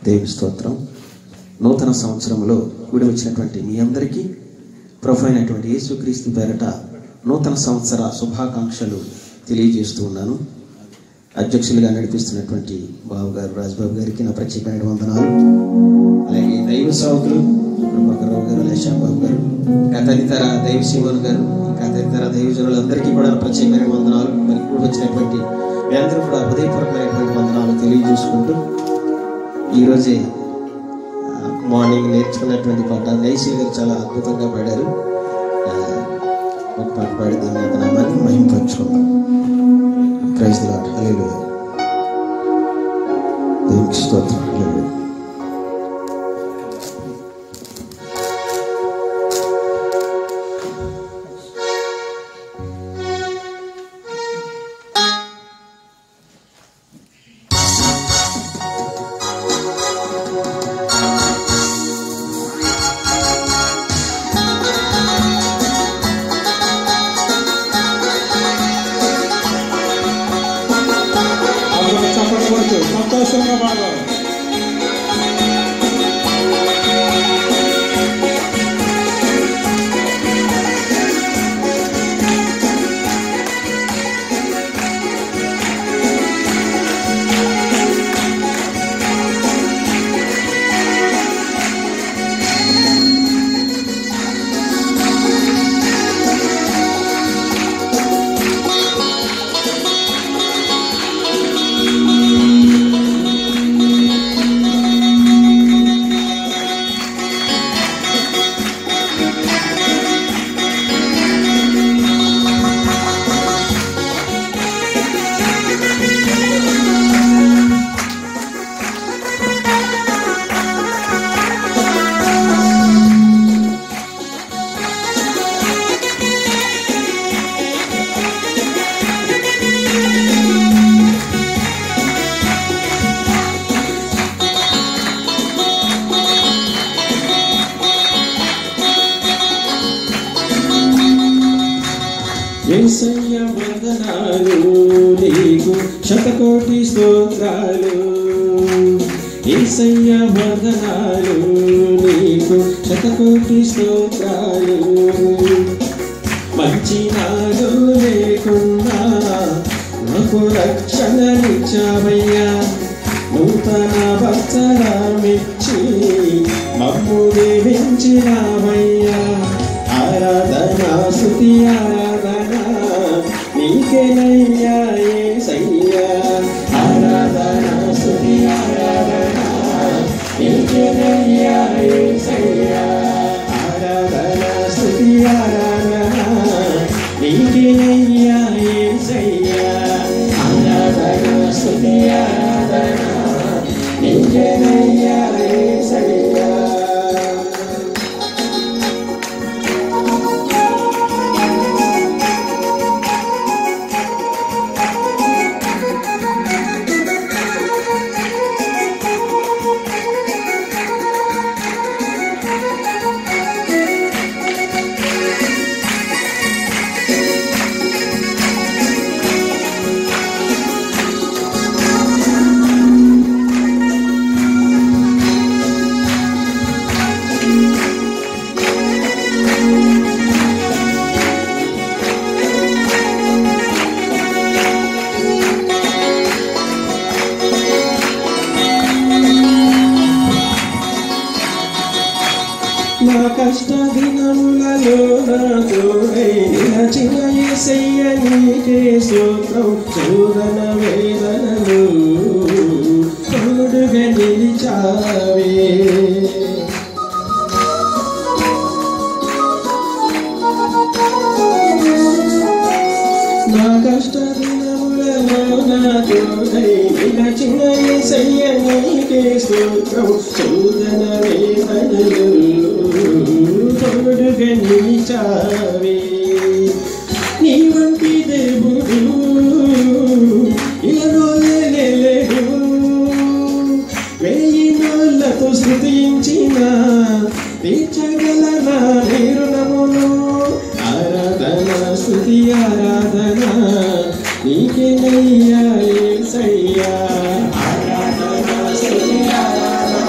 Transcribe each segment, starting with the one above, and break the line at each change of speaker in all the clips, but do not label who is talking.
దేవి స్తోత్రం నూతన సంవత్సరంలో కూడి వచ్చినటువంటి మీ అందరికీ ప్రభు అయినటువంటి యేసుక్రీస్తు పేరట నూతన సంవత్సర శుభాకాంక్షలు తెలియజేస్తూ ఉన్నాను అధ్యక్షులుగా నడిపిస్తున్నటువంటి బాబు గారు రాజ్బాబు గారికి నా ప్రత్యేకమైన వందనాలు అలాగే దైవ సేవకులు ప్రభాకర్రావు గారు అలాగే శ్యాంబాబు గారు ఇంకా తదితర దైవ శివన్ గారు ఇంకా తదితర దైవజనులందరికీ కూడా నా ప్రత్యేకమైన వందనాలు మరి ఇప్పుడు వచ్చినటువంటి మీ అందరూ కూడా హృదయపూర్వకమైనటువంటి వందనాలు తెలియజేసుకుంటూ ఈరోజే ఆ, మార్నింగ్ నేర్చుకున్నటువంటి పాట నైసిల్ గారు చాలా అద్భుతంగా పాడారు ఆ, ఒక పాట పాడి దీన్ని యొక్క నామాన్ని మహింపరచుకుందాం ప్రైజ్ లాట్ హల్లెలూయా దేవునికి స్తోత్రం హల్లెలూయా
అందరూ చప్పట్లు కొడుతూ సంతోషంగా పాడాలి
ఏసయ్య వందనాలు నీకు శతకోటి స్తోత్రాలు ఏసయ్య వందనాలు నీకు శతకోటి స్తోత్రాలు మంచి నాడు లేకున్నా నాకు రక్షణనిచ్చావయ్యా నూతన వత్సరమిచ్చి మమ్ము దీవించినావయ్యా ఆరాధన స్తుతి ఆరాధన నీకేనయ్యా యేసయ్యా ఆరాధన స్తుతి ఆరాధన నీకేనయ్యా యేసయ్యా ఆరాధన స్తుతి ఆరాధన నీకేనయ్యా యేసయ్యా ఆరాధన స్తుతి ఆరాధన నీకేనయ్యా యేసయ్యా నా కష్ట దినములలో నాకు నిలచిన యేసయ్య నీకే స్తోత్రం చూదన వేదనలు తోడుగా నిలిచావే నా కష్ట దినములలో నాకు నిలచిన యేసయ్య నీకే స్తోత్రం చూదన వేదనలు తోడుగా నిలిచావే నీ వంటి దేవుడు ఇలాగో లేడు వెయ్యి నోళ్ళతో స్థుతించిన తీర్చగల నా రుణమును ఆరాధన స్థుతి ఆరాధన నీకే నయ్యా ఏసయ్యా ఆరాధన స్తుతి ఆరాధన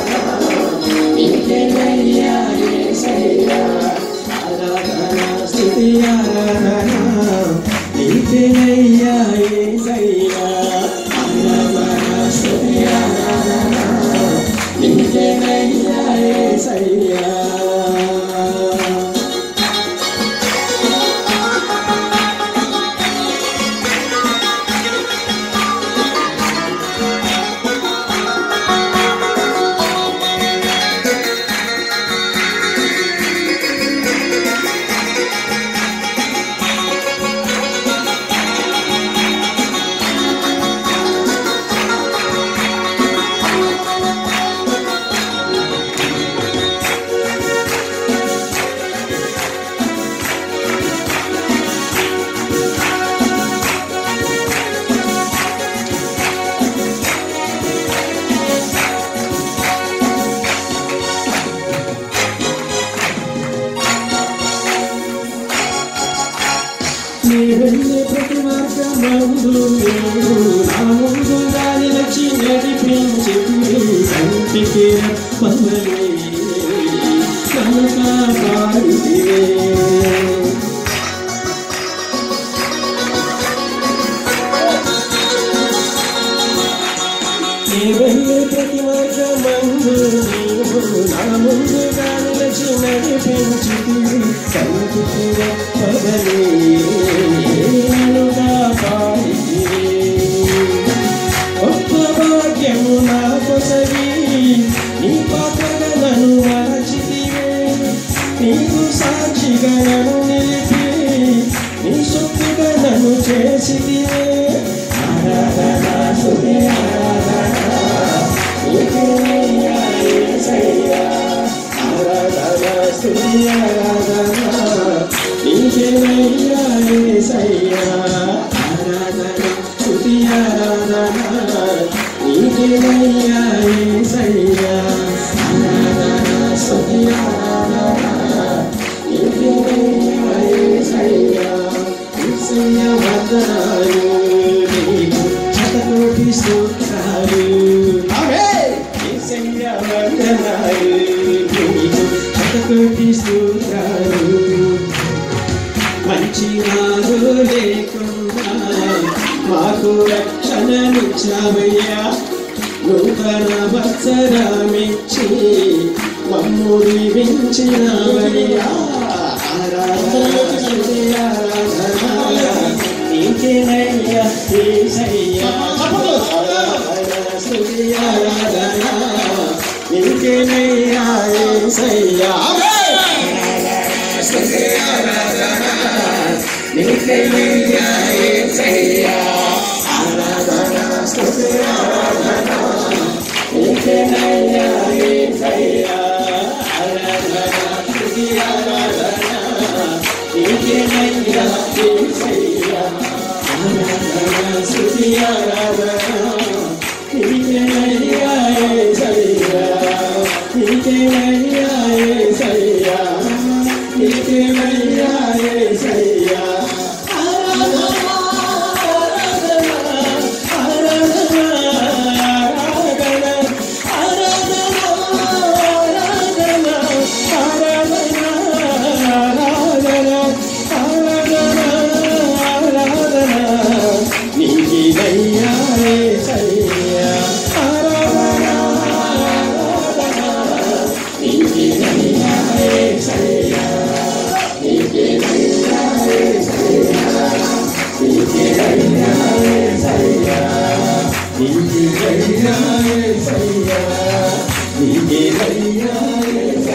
పెంచితివి కంటికి పవలే కనుక పాడితివే నీవెళ్ళు ప్రతి మార్గమందు నీవు నా ముందుగా నిలిచి నడిపించితివి కంటికి పదలేనుగా పాడితివి గొప్ప భాగ్యము నా కొసగి నీ పాత్రగా నన్ను మరచితివే నీకు సాక్షిగా నన్ను నిలిపి నీ సొత్తుగా నన్ను చేసితివే ఆరాధన స్తుతి ఆరాధన నీకేనయ్యా యేసయ్యా ఆరాధన స్తుతి ఆరాధన నీకేనయ్యా యేసయ్యా ఆరాధన స్తుతి ఆరాధన నీకేనయ్యా యేసయ్యా ఆరాధన స్తుతి ఆరాధన నీకేనయ్యా యేసయ్యా యేసయ్య వందనాలు నీకు శతకోటి స్తోత్రాలు యేసయ్య వందనాలు నీకు శతకోటి స్తోత్రాలు మంచి వారు లేకుండా మాకు రక్షణనిచ్చావయ్యా నూతన వత్సరమిచ్చి మమ్ము దీవించినవయ్యా ఆరాధన స్తుతి ఆరాధన నీకేనయ్యా యేసయ్యా ఆరాధన స్తుతి ఆరాధన నీకేనయ్యా యేసయ్యా నీకేనయ్యా యేసయ్యా ఆరాధన స్తుతి ఆరాధన నీకేనయ్యా యేసయ్యా ఆరాధన స్తుతి ఆరాధన నీకేనయ్యా యేసయ్యా ఆరాధన స్తుతి ఆరాధన నీకేనయ్యా యేసయ్యా నీకేనయ్యా యేసయ్యా నీకేనయ్యా యేసయ్యా నీకే